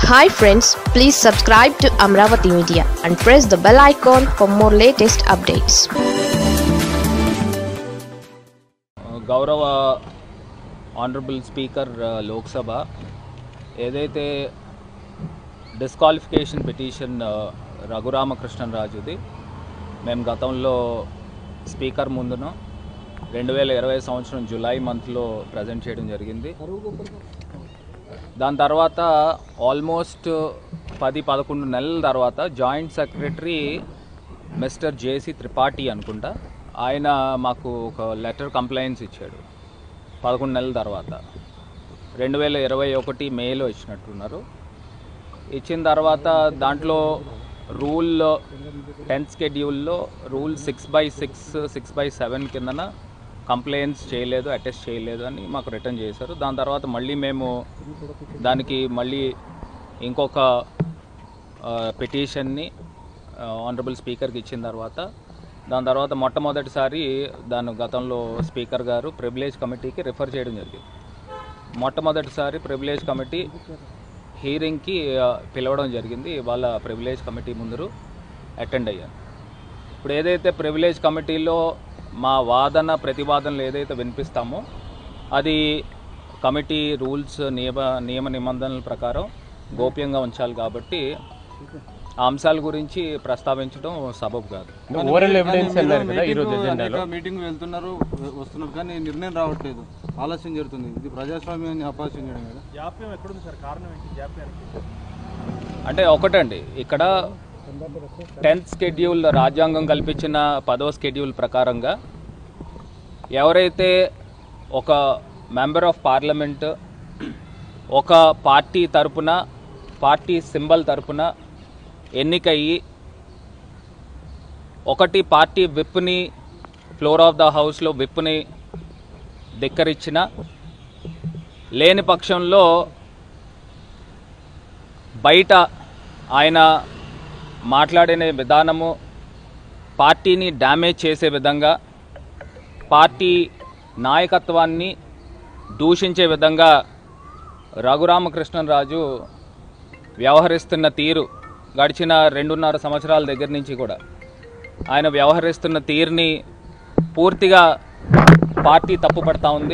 Hi friends please subscribe to Amaravati media and press the bell icon for more latest updates గౌరవ honourable speaker Lok Sabha ఏదైతే disqualification petition రఘురామకృష్ణరాజుది మేము గతంలో speaker ముందున రెండు వేల ఇరవై సంవత్సరం జూలై మంత్లో ప్రజెంట్ చేయడం జరిగింది దాని తర్వాత ఆల్మోస్ట్ పది పదకొండు నెలల తర్వాత joint secretary mister JC Tripathi అనుకుంటా ఆయన మాకు ఒక లెటర్ కంప్లైంట్స్ ఇచ్చాడు పదకొండు నెలల తర్వాత రెండు వేల ఇరవై ఒకటి మేలో ఇచ్చినట్టున్నారు ఇచ్చిన తర్వాత దాంట్లో రూల్ టెన్త్ షెడ్యూల్లో rule six by six six by seven కిందన కంప్లైంట్స్ చేయలేదు అటెస్ట్ చేయలేదు అని మాకు రిటర్న్ చేశారు దాని తర్వాత మళ్ళీ మేము దానికి మళ్ళీ ఇంకొక పిటిషన్ని ఆనరబుల్ స్పీకర్కి ఇచ్చిన తర్వాత దాని తర్వాత మొట్టమొదటిసారి దాని గతంలో స్పీకర్ గారు ప్రివిలేజ్ కమిటీకి రిఫర్ చేయడం జరిగింది మొట్టమొదటిసారి ప్రివిలేజ్ కమిటీ హీరింగ్కి ఆ, పిలవడం జరిగింది వాళ్ళ ప్రివిలేజ్ కమిటీ ముందరు అటెండ్ అయ్యాను ఇప్పుడు ఏదైతే ప్రివిలేజ్ కమిటీలో మా వాదన ప్రతివాదనలు ఏదైతే వినిపిస్తామో అది కమిటీ రూల్స్ నియమ నియమ నిబంధనల ప్రకారం గోప్యంగా ఉంచాలి కాబట్టి ఆ అంశాల గురించి ప్రస్తావించడం సబబు కాదు ఓరల్ ఎవిడెన్స్ అన్నారు కదా ఈ రోజు ఎజెండాలో మీటింగ్ వెళ్తున్నారు వ- వస్తున్నారు కానీ నిర్ణయం రావట్లేదు ఆలస్యం జరుగుతుంది ఇది ప్రజాస్వామ్యాన్ని అపాస్యం చేయడం కదా అంటే ఒకటండి ఇక్కడ టెన్త్ షెడ్యూల్ రాజ్యాంగం కల్పించిన పదవ షెడ్యూల్ ప్రకారంగా ఎవరైతే ఒక మెంబర్ ఆఫ్ పార్లమెంట్ ఒక పార్టీ తరపున పార్టీ సింబల్ తరపున ఎన్నికయ్యి ఒకటి పార్టీ విప్ని ఫ్లోర్ ఆఫ్ ద హౌస్లో విప్ని ధిక్కరించిన లేని పక్షంలో బయట ఆయన మాట్లాడిన విధానము పార్టీని డ్యామేజ్ చేసే విధంగా పార్టీ నాయకత్వాన్ని దూషించే విధంగా రఘురామకృష్ణరాజు వ్యవహరిస్తున్న తీరు గడిచిన రెండున్నర సంవత్సరాల దగ్గర నుంచి కూడా ఆయన వ్యవహరిస్తున్న తీరుని పూర్తిగా పార్టీ తప్పుపడతా ఉంది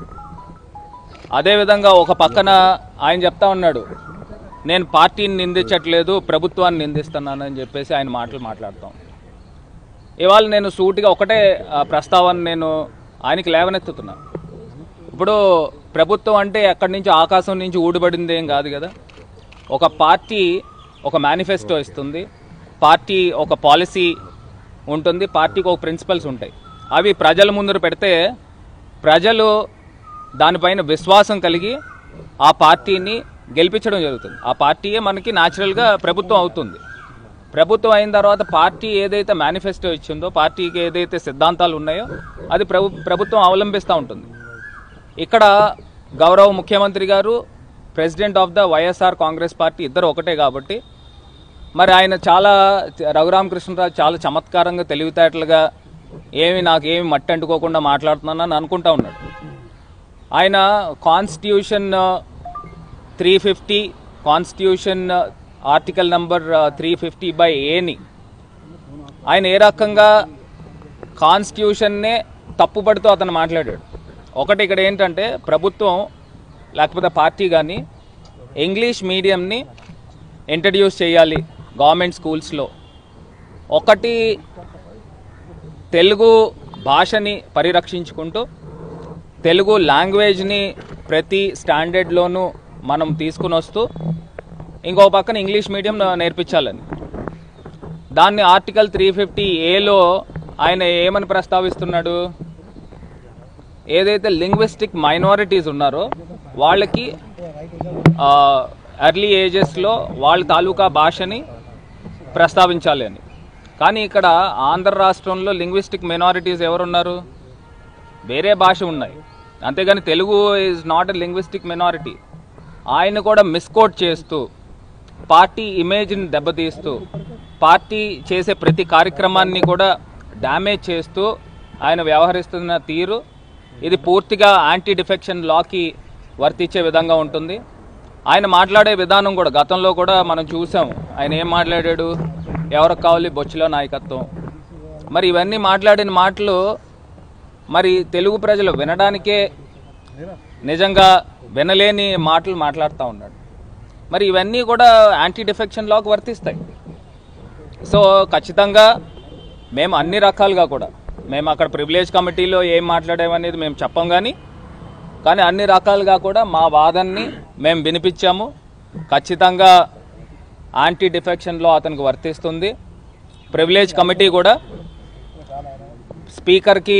అదేవిధంగా ఒక పక్కన ఆయన చెప్తా ఉన్నాడు నేను పార్టీని నిందించట్లేదు ప్రభుత్వాన్ని నిందిస్తున్నానని చెప్పేసి ఆయన మాటలు మాట్లాడతాం ఇవాళ నేను సూటిగా ఒకటే ఆ, ప్రస్తావన నేను ఆయనకి లేవనెత్తుతున్నా ఇప్పుడు ప్రభుత్వం అంటే ఎక్కడి నుంచి ఆకాశం నుంచి ఊడిపడింది ఏం కాదు కదా ఒక పార్టీ ఒక మేనిఫెస్టో ఇస్తుంది పార్టీ ఒక పాలసీ ఉంటుంది పార్టీకి ఒక ప్రిన్సిపల్స్ ఉంటాయి అవి ప్రజల ముందర పెడితే ప్రజలు దానిపైన విశ్వాసం కలిగి ఆ పార్టీని గెలిపించడం జరుగుతుంది ఆ పార్టీయే మనకి న్యాచురల్గా ప్రభుత్వం అవుతుంది ప్రభుత్వం అయిన తర్వాత పార్టీ ఏదైతే మేనిఫెస్టో ఇచ్చిందో పార్టీకి ఏదైతే సిద్ధాంతాలు ఉన్నాయో అది ప్రభు ప్రభుత్వం అవలంబిస్తూ ఉంటుంది ఇక్కడ గౌరవ ముఖ్యమంత్రి గారు president of the YSR Congress party ఇద్దరు ఒకటే కాబట్టి మరి ఆయన చాలా రఘురామకృష్ణరాజు చాలా చమత్కారంగా తెలివితేటలుగా ఏమి నాకు ఏమి మట్టి అంటుకోకుండా మాట్లాడుతున్నానని అనుకుంటా ఉన్నాడు ఆయన constitution three fifty constitution article number three fifty by ఏని ఆయన ఏ రకంగా కాన్స్టిట్యూషన్నే తప్పుపడుతూ అతను మాట్లాడాడు ఒకటి ఇక్కడ ఏంటంటే ప్రభుత్వం లేకపోతే పార్టీ కానీ ఇంగ్లీష్ మీడియంని ఇంట్రడ్యూస్ చేయాలి గవర్నమెంట్ స్కూల్స్లో ఒకటి తెలుగు భాషని పరిరక్షించుకుంటూ తెలుగు లాంగ్వేజ్ని ప్రతి స్టాండర్డ్లోనూ మనం తీసుకుని వస్తూ ఇంకో పక్కన ఇంగ్లీష్ మీడియం నేర్పించాలని దాన్ని ఆర్టికల్ త్రీ ఫిఫ్టీ ఏలో ఆయన ఏమని ప్రస్తావిస్తున్నాడు ఏదైతే లింగ్విస్టిక్ మైనారిటీస్ ఉన్నారో వాళ్ళకి ఎర్లీ ఏజెస్లో వాళ్ళ తాలూకా భాషని ప్రస్తావించాలి అని కానీ ఇక్కడ ఆంధ్ర రాష్ట్రంలో లింగ్విస్టిక్ మైనారిటీస్ ఎవరున్నారు వేరే భాష ఉన్నాయి అంతేగాని Telugu is not a linguistic minority ఆయన కూడా మిస్కోట్ చేస్తూ పార్టీ ఇమేజ్ని దెబ్బతీస్తూ పార్టీ చేసే ప్రతి కార్యక్రమాన్ని కూడా డ్యామేజ్ చేస్తూ ఆయన వ్యవహరిస్తున్న తీరు ఇది పూర్తిగా యాంటీ డిఫెక్షన్ లాకి వర్తించే విధంగా ఉంటుంది ఆయన మాట్లాడే విధానం కూడా గతంలో కూడా మనం చూసాం ఆయన ఏం మాట్లాడాడు ఎవరికి కావాలి బొచ్చులో నాయకత్వం మరి ఇవన్నీ మాట్లాడిన మాటలు మరి తెలుగు ప్రజలు వినడానికే నిజంగా వినలేని మాటలు మాట్లాడుతూ ఉన్నాడు మరి ఇవన్నీ కూడా యాంటీ డిఫెక్షన్ లాకు వర్తిస్తాయి సో ఖచ్చితంగా మేము అన్ని రకాలుగా కూడా మేము అక్కడ ప్రివిలేజ్ కమిటీలో ఏం మాట్లాడామనేది మేము చెప్పం కానీ కానీ అన్ని రకాలుగా కూడా మా వాదనని మేము వినిపించాము ఖచ్చితంగా యాంటీ డిఫెక్షన్లో అతనికి వర్తిస్తుంది ప్రివిలేజ్ కమిటీ కూడా స్పీకర్కి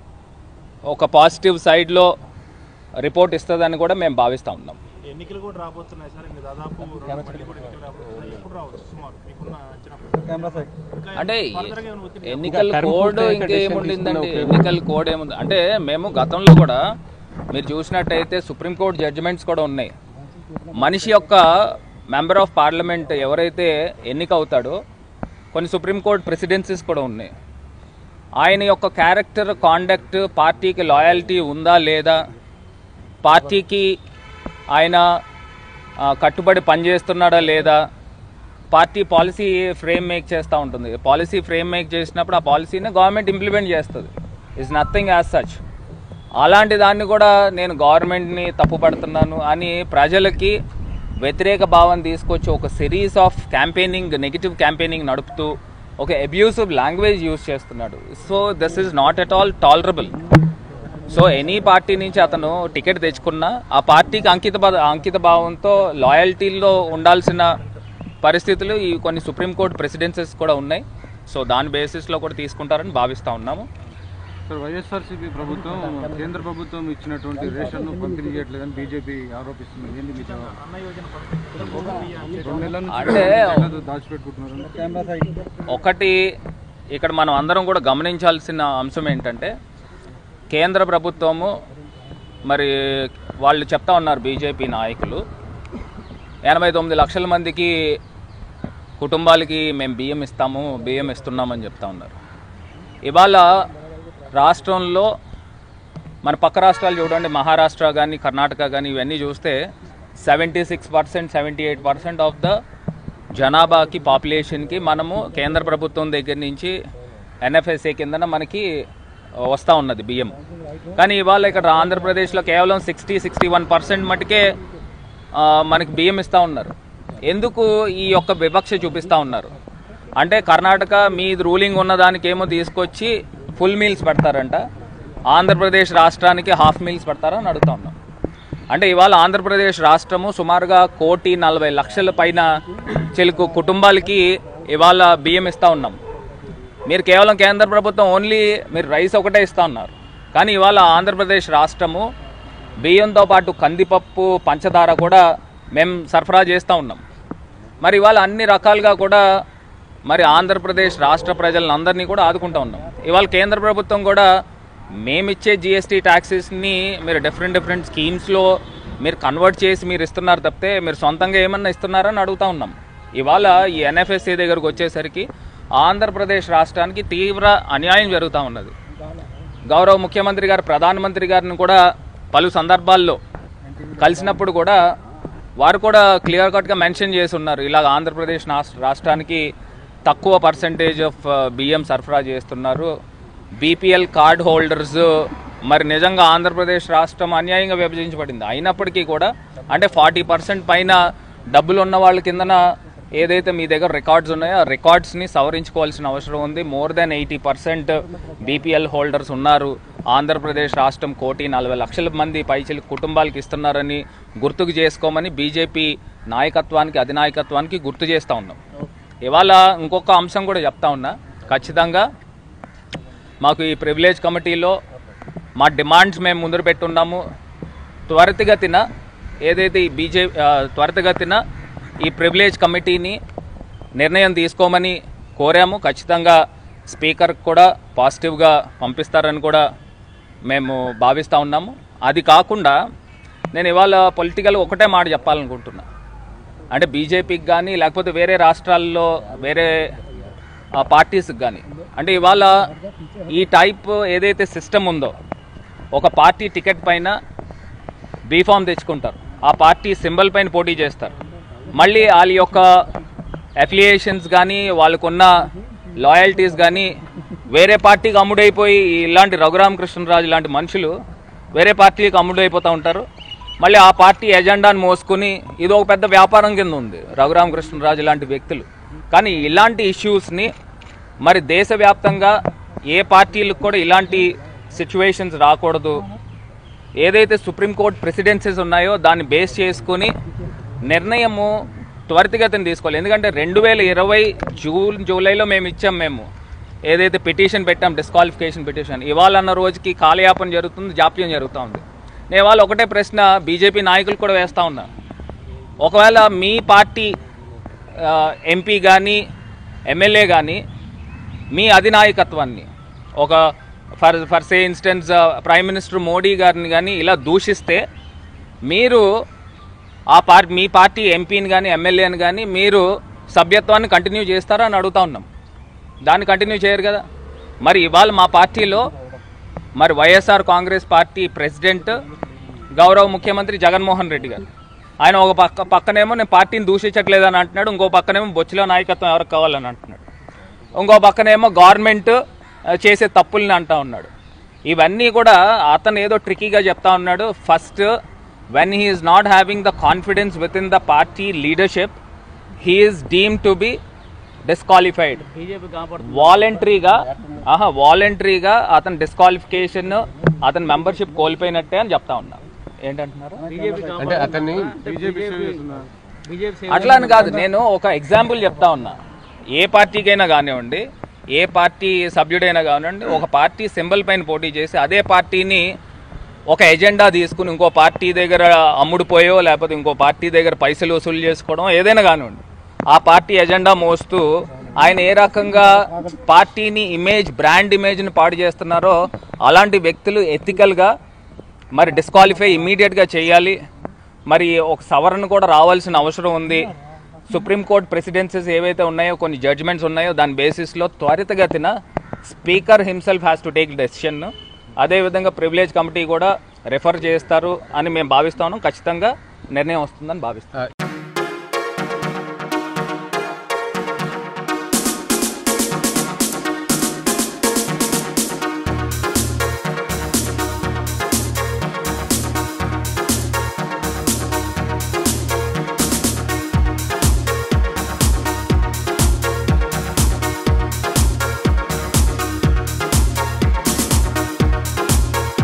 ఒక పాజిటివ్ సైడ్లో రిపోర్ట్ ఇస్తుందని కూడా మేము భావిస్తూ ఉన్నాం ఎన్నికలు కూడా రాబోతున్నాయి సార్ ఇంకా దాదాపు రెండు మళ్ళీ కూడా ఎన్నికలు రాబోతున్నాయి ఎప్పుడు రావచ్చు సుమారు మీకున్న అంచనా అంటే ఫర్దర్గా ఏమైనా ఒత్తిడి ఎన్నికల టర్మ్ కోడ్ పూర్తయ్యాక ఇంకేముండిందండి decision ఎన్నికల కోడ్ ఏముంది అంటే మేము గతంలో కూడా మీరు చూసినట్టయితే సుప్రీంకోర్టు జడ్జిమెంట్స్ కూడా ఉన్నాయి మనిషి యొక్క మెంబర్ ఆఫ్ పార్లమెంట్ ఎవరైతే ఎన్నిక అవుతాడో కొన్ని సుప్రీంకోర్టు ప్రెసిడెన్సీస్ కూడా ఉన్నాయి ఆయన యొక్క క్యారెక్టర్ కాండక్ట్ పార్టీకి లాయల్టీ ఉందా లేదా పార్టీకి ఆయన ఆ, కట్టుబడి పనిచేస్తున్నాడా లేదా పార్టీ పాలసీ ఫ్రేమ్ మేక్ చేస్తూ ఉంటుంది పాలసీ ఫ్రేమ్ మేక్ చేసినప్పుడు ఆ పాలసీని గవర్నమెంట్ ఇంప్లిమెంట్ చేస్తుంది ఇస్ నథింగ్ యాజ్ సచ్ అలాంటి దాన్ని కూడా నేను గవర్నమెంట్ని తప్పుపడుతున్నాను అని ప్రజలకి వ్యతిరేక భావం తీసుకొచ్చి ఒక series of campaigning negative campaigning నడుపుతూ ఒక అబ్యూసివ్ లాంగ్వేజ్ యూజ్ చేస్తున్నాడు so this is not at all tolerable so any party నుంచి అతను టికెట్ తెచ్చుకున్నా ఆ పార్టీకి అంకిత భా- అంకిత భావంతో లాయల్టీలో ఉండాల్సిన పరిస్థితులు ఈ కొన్ని సుప్రీంకోర్టు ప్రెసిడెన్సెస్ కూడా ఉన్నాయి సో దాని బేసిస్లో కూడా తీసుకుంటారని భావిస్తూ ఉన్నాము సార్ వైఎస్ఆర్సీపీ ప్రభుత్వం కేంద్ర ప్రభుత్వం ఇచ్చినటువంటి రేషన్ పంపిణీ చేయట్లేదని బీజేపీ ఆరోపిస్తుంది ఏంటి మీ జవాబు? రెండు నెలల నుంచి అంటే జగన్ దాచిపెట్టుకుంటున్నారు ఒకటి ఇక్కడ మనం అందరం కూడా గమనించాల్సిన అంశం ఏంటంటే కేంద్ర ప్రభుత్వము మరి వాళ్ళు చెప్తా ఉన్నారు బీజేపీ నాయకులు ఎనభై తొమ్మిది లక్షల మందికి కుటుంబాలకి మేము బియ్యం ఇస్తాము బియ్యం ఇస్తున్నామని చెప్తా ఉన్నారు ఇవాళ రాష్ట్రంలో మన పక్క రాష్ట్రాలు చూడండి మహారాష్ట్ర కానీ కర్ణాటక కానీ ఇవన్నీ చూస్తే seventy six percent seventy eight percent of the జనాభాకి పాపులేషన్కి మనము కేంద్ర ప్రభుత్వం దగ్గర నుంచి ఎన్ఎఫ్ఎస్ఏ కిందన మనకి వస్తూ ఉన్నది బియ్యం కానీ ఇవాళ ఇక్కడ ఆంధ్రప్రదేశ్లో కేవలం సిక్స్టీ సిక్స్టీ వన్ పర్సెంట్ మటుకే ఆ, మనకి బియ్యం ఇస్తూ ఉన్నారు ఎందుకు ఈ యొక్క వివక్ష చూపిస్తూ ఉన్నారు అంటే కర్ణాటక మీ రూలింగ్ ఉన్న దానికి ఏమో తీసుకొచ్చి ఫుల్ మీల్స్ పెడతారంట ఆంధ్రప్రదేశ్ రాష్ట్రానికి హాఫ్ మీల్స్ పెడతారని అడుగుతా ఉన్నాం అంటే ఇవాళ ఆంధ్రప్రదేశ్ రాష్ట్రము సుమారుగా కోటి నలభై లక్షల పైన చెలుకు కుటుంబాలకి ఇవాళ బియ్యం ఇస్తూ ఉన్నాం మీరు కేవలం కేంద్ర ప్రభుత్వం ఓన్లీ మీరు రైస్ ఒకటే ఇస్తూ ఉన్నారు కానీ ఇవాళ ఆంధ్రప్రదేశ్ రాష్ట్రము బియ్యంతో పాటు కందిపప్పు పంచదార కూడా మేము సరఫరా చేస్తూ ఉన్నాం మరి ఇవాళ అన్ని రకాలుగా కూడా మరి ఆంధ్రప్రదేశ్ రాష్ట్ర ప్రజలందరినీ కూడా ఆదుకుంటూ ఉన్నాం ఇవాళ కేంద్ర ప్రభుత్వం కూడా మేమిచ్చే జిఎస్టీ ట్యాక్సెస్ని మీరు డిఫరెంట్ డిఫరెంట్ స్కీమ్స్లో మీరు కన్వర్ట్ చేసి మీరు ఇస్తున్నారు తప్పితే మీరు సొంతంగా ఏమన్నా ఇస్తున్నారని అడుగుతా ఉన్నాం ఇవాళ ఈ ఎన్ఎఫ్ఎస్ఏ దగ్గరకు వచ్చేసరికి ఆంధ్రప్రదేశ్ రాష్ట్రానికి తీవ్ర అన్యాయం జరుగుతూ ఉన్నది గౌరవ ముఖ్యమంత్రి గారు ప్రధానమంత్రి గారిని కూడా పలు సందర్భాల్లో కలిసినప్పుడు కూడా వారు కూడా క్లియర్ కట్గా మెన్షన్ చేసి ఉన్నారు ఇలాగ ఆంధ్రప్రదేశ్ నాస్- రాష్ట్రానికి తక్కువ పర్సంటేజ్ ఆఫ్ బియ్యం సరఫరా చేస్తున్నారు బీపీఎల్ కార్డ్ హోల్డర్స్ మరి నిజంగా ఆంధ్రప్రదేశ్ రాష్ట్రం అన్యాయంగా విభజించబడింది అయినప్పటికీ కూడా అంటే ఫార్టీ పర్సెంట్ పైన డబ్బులు ఉన్న వాళ్ళ కిందన ఏదైతే మీ దగ్గర రికార్డ్స్ ఉన్నాయో ఆ రికార్డ్స్ని సవరించుకోవాల్సిన అవసరం ఉంది more than eighty percent BPL holders ఉన్నారు ఆంధ్రప్రదేశ్ రాష్ట్రం కోటి నలభై లక్షల మంది పైచిల కుటుంబాలకు ఇస్తున్నారని గుర్తుకు చేసుకోమని బీజేపీ నాయకత్వానికి అధినాయకత్వానికి గుర్తు చేస్తూ ఉన్నాం ఇవాళ ఇంకొక అంశం కూడా చెప్తా ఉన్నా ఖచ్చితంగా మాకు ఈ ప్రివిలేజ్ కమిటీలో మా డిమాండ్స్ మేము ముందర పెట్టున్నాము త్వరితగతిన ఏదైతే ఈ బీజే ఆ, త్వరితగతిన ఈ ప్రివిలేజ్ కమిటీని నిర్ణయం తీసుకోమని కోరాము ఖచ్చితంగా స్పీకర్ కూడా పాజిటివ్గా పంపిస్తారని కూడా మేము భావిస్తూ ఉన్నాము అది కాకుండా నేను ఇవాళ పొలిటికల్ ఒకటే మాట చెప్పాలనుకుంటున్నా అంటే బీజేపీకి కానీ లేకపోతే వేరే రాష్ట్రాల్లో వేరే పార్టీస్కి కానీ అంటే ఇవాళ ఈ టైప్ ఏదైతే సిస్టమ్ ఉందో ఒక పార్టీ టికెట్ పైన బీఫామ్ తెచ్చుకుంటారు ఆ పార్టీ సింబల్ పైన పోటీ చేస్తారు మళ్ళీ వాళ్ళ యొక్క అఫిలియేషన్స్ కానీ వాళ్ళకున్న లాయల్టీస్ కానీ వేరే పార్టీకి అమ్ముడైపోయి ఇలాంటి రఘురామకృష్ణరాజు లాంటి మనుషులు వేరే పార్టీకి అమ్ముడైపోతూ ఉంటారు మళ్ళీ ఆ పార్టీ ఎజెండాను మోసుకుని ఇది ఒక పెద్ద వ్యాపారం కింద ఉంది రఘురామకృష్ణరాజు లాంటి వ్యక్తులు కానీ ఇలాంటి ఇష్యూస్ని మరి దేశవ్యాప్తంగా ఏ పార్టీలకు కూడా ఇలాంటి సిచ్యువేషన్స్ రాకూడదు ఏదైతే సుప్రీంకోర్టు ప్రెసిడెన్సీస్ ఉన్నాయో దాన్ని బేస్ చేసుకుని నిర్ణయము త్వరితగతిని తీసుకోవాలి ఎందుకంటే రెండు వేల ఇరవై జూన్ జూలైలో మేము ఇచ్చాం మేము ఏదైతే పిటిషన్ పెట్టాం డిస్క్వాలిఫికేషన్ పిటిషన్ ఇవాళ అన్న రోజుకి కాలయాపన జరుగుతుంది జాప్యం జరుగుతూ ఉంది నేను ఇవాళ ఒకటే ప్రశ్న బీజేపీ నాయకులు కూడా వేస్తూ ఉన్నా ఒకవేళ మీ పార్టీ ఎంపీ కానీ ఎమ్మెల్యే కానీ మీ అధినాయకత్వాన్ని ఒక for for say instance prime minister Modi గారిని కానీ ఇలా దూషిస్తే మీరు ఆ పార్టీ మీ పార్టీ ఎంపీని కానీ ఎమ్మెల్యేని కానీ మీరు సభ్యత్వాన్ని కంటిన్యూ చేస్తారా అని అడుగుతా ఉన్నాం దాన్ని కంటిన్యూ చేయరు కదా మరి ఇవాళ మా పార్టీలో మరి వైఎస్ఆర్ కాంగ్రెస్ పార్టీ ప్రెసిడెంట్ గౌరవ ముఖ్యమంత్రి జగన్మోహన్ రెడ్డి గారు ఆయన ఒక పక్క పక్కనేమో నేను పార్టీని దూషించట్లేదని అంటున్నాడు ఇంకో పక్కనేమో బొచ్చులో నాయకత్వం ఎవరికి కావాలని అంటున్నాడు ఇంకో పక్కనేమో గవర్నమెంట్ ఆ, చేసే తప్పుల్ని అంటా ఉన్నాడు ఇవన్నీ కూడా అతను ఏదో ట్రికీగా చెప్తా ఉన్నాడు first when he is not having the confidence with in the party leadership he is deem to be disqualified వాలంటరీగా ఆహా వాలంటరీగా అతని డిస్క్వాలిఫికేషన్ అతని మెంబర్షిప్ కోల్పోయినట్టే అని చెప్తా ఉన్నా ఏంటంటున్నారు అంటే అతన్ని బీజేపీ సేవ చేస్తున్నారు అట్లా అని కాదు నేను ఒక ఎగ్జాంపుల్ చెప్తా ఉన్నా ఏ పార్టీకైనా కానివ్వండి ఏ పార్టీ సభ్యుడైనా కానివ్వండి ఒక పార్టీ సింబల్ పైన పోటీ చేసి అదే పార్టీని ఒక ఎజెండా తీసుకుని ఇంకో పార్టీ దగ్గర అమ్ముడుపోయో లేకపోతే ఇంకో పార్టీ దగ్గర పైసలు వసూలు చేసుకోవడం ఏదైనా కానివ్వండి ఆ పార్టీ ఎజెండా మోస్తూ ఆయన ఏ రకంగా పార్టీని ఇమేజ్ బ్రాండ్ ఇమేజ్ని పాడు చేస్తున్నారో అలాంటి వ్యక్తులు ఎథికల్గా మరి డిస్క్వాలిఫై ఇమీడియట్గా చేయాలి మరి ఒక సవరణ కూడా రావాల్సిన అవసరం ఉంది సుప్రీంకోర్టు ప్రెసిడెన్సీస్ ఏవైతే ఉన్నాయో కొన్ని జడ్జ్మెంట్స్ ఉన్నాయో దాని బేసిస్లో త్వరితగతిన speaker himself has to take decision అదేవిధంగా ప్రివిలేజ్ కమిటీ కూడా రెఫర్ చేస్తారు అని మేము భావిస్తాము ఖచ్చితంగా నిర్ణయం వస్తుందని భావిస్తాం ఆ,